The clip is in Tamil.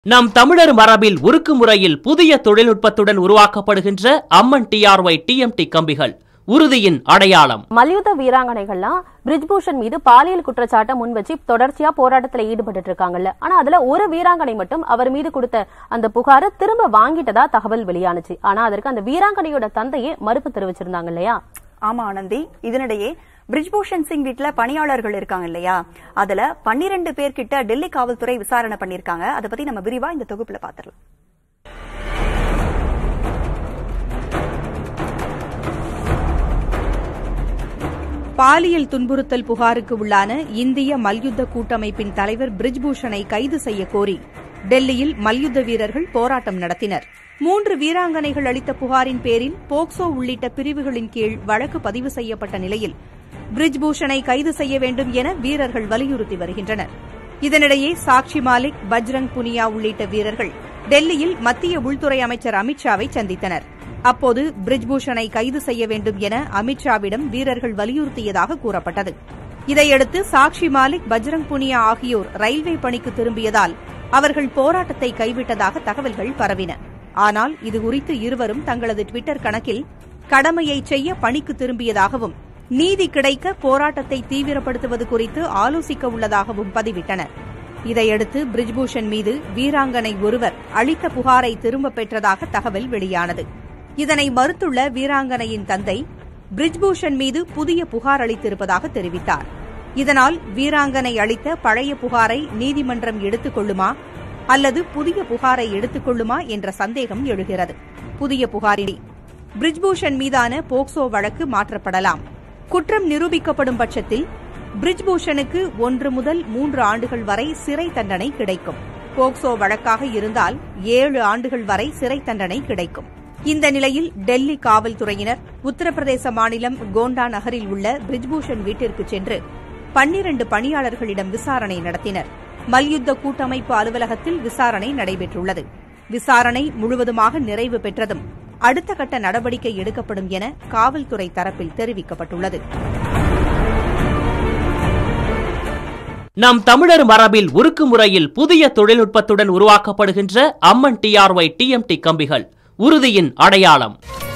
நம் தமிழர் மரபில் உருக்கு முறையில் புதிய தொழில்நுட்பத்துடன் உருவாக்கப்படுகின்ற அம்மன் டிஆர்ஒய் டிஎம்டி கம்பிகள் உறுதியின் அடையாளம் மல்யுத்த வீராங்கனைகள்லாம் பிரிஜ்பூஷன் மீது பாலியல் குற்றச்சாட்டை முன் வச்சு தொடர்ச்சியா போராட்டத்துல ஈடுபட்டு இருக்காங்கல்ல ஆனா அதுல ஒரு வீராங்கனை மட்டும் அவர் மீது கொடுத்த அந்த புகாரை திரும்ப வாங்கிட்டதா தகவல் வெளியானுச்சு ஆனா அதற்கு அந்த வீராங்கனையோட தந்தையே மறுப்பு தெரிவிச்சிருந்தாங்க இல்லையா ஆமா ஆனந்தி இதனிடையே பிரிஜ்பூஷன் சிங் வீட்ல பணியாளர்கள் இருக்காங்க இல்லையா அதுல பன்னிரண்டு பேர்கிட்ட டெல்லி காவல்துறை விசாரணை பண்ணிருக்காங்க அதை பத்தி நம்ம விரிவா இந்த தொகுப்புல பாத்துடலாம் பாலியல் துன்புறுத்தல் புகாருக்கு உள்ளான இந்திய மல்யுத்த கூட்டமைப்பின் தலைவர் பிரிஜ்பூஷனை கைது செய்ய கோரி டெல்லியில் மல்யுத்த வீரர்கள் போராட்டம் நடத்தினர் மூன்று வீராங்கனைகள் அளித்த புகாரின் பேரில் போக்சோ உள்ளிட்ட பிரிவுகளின் கீழ் வழக்கு பதிவு செய்யப்பட்ட நிலையில் பிரிஜ்பூஷனை கைது செய்ய வேண்டும் என வீரர்கள் வலியுறுத்தி வருகின்றனர் இதனிடையே சாக்ஷி மாலிக் பஜ்ரங் புனியா உள்ளிட்ட வீரர்கள் டெல்லியில் மத்திய உள்துறை அமைச்சர் அமித்ஷாவை சந்தித்தனர் அப்போது பிரிஜ்பூஷனை கைது செய்ய வேண்டும் என அமித்ஷாவிடம் வீரர்கள் வலியுறுத்தியதாக கூறப்பட்டது இதையடுத்து சாக்ஷி மாலிக் பஜ்ரங் புனியா ஆகியோர் ரயில்வே பணிக்கு திரும்பியதால் அவர்கள் போராட்டத்தை கைவிட்டதாக தகவல்கள் பரவின ஆனால் இதுகுறித்து இருவரும் தங்களது டுவிட்டர் கணக்கில் கடமையை செய்ய பணிக்கு திரும்பியதாகவும் நீதி கிடைக்க போராட்டத்தை தீவிரப்படுத்துவது குறித்து ஆலோசிக்க உள்ளதாகவும் பதிவிட்டனர் இதையடுத்து பிரிஜ்பூஷன் மீது வீராங்கனை ஒருவர் அளித்த புகாரை திரும்பப் பெற்றதாக தகவல் வெளியானது இதனை மறுத்துள்ள வீராங்கனையின் தந்தை பிரிஜ்பூஷன் மீது புதிய புகார் அளித்திருப்பதாக தெரிவித்தார் இதனால் வீராங்கனை அளித்த பழைய புகாரை நீதிமன்றம் எடுத்துக் கொள்ளுமா அல்லது புதிய புகாரை எடுத்துக் கொள்ளுமா என்ற சந்தேகம் எழுகிறது புதிய புகாரில் பிரிஜ்பூஷன் மீதான போக்சோ வழக்கு மாற்றப்படலாம் குற்றம் நிரூபிக்கப்படும் பட்சத்தில் பிரிஜ்பூஷனுக்கு ஒன்று முதல் மூன்று ஆண்டுகள் வரை சிறை தண்டனை கிடைக்கும் போக்சோ வழக்காக இருந்தால் ஏழு ஆண்டுகள் வரை சிறை தண்டனை கிடைக்கும் இந்த நிலையில் டெல்லி காவல்துறையினர் உத்தரப்பிரதேச மாநிலம் கோண்டா நகரில் உள்ள பிரிஜ்பூஷன் வீட்டிற்கு சென்று பன்னிரண்டு பணியாளர்களிடம் விசாரணை நடத்தினர் மல்யுத்த கூட்டமைப்பு அலுவலகத்தில் விசாரணை நடைபெற்றுள்ளது விசாரணை முழுவதுமாக நிறைவு பெற்றதும் அடுத்த கட்ட நடவடிக்கை எடுக்கப்படும் என காவல்துறை தரப்பில் தெரிவிக்கப்பட்டுள்ளது நம் தமிழர் மரபில் உருக்கு முறையில் புதிய தொழில்நுட்பத்துடன் உருவாக்கப்படுகின்ற அம்மன் டிஆர்ஒய் டிஎம்டி கம்பிகள் உறுதியின் அடையாளம்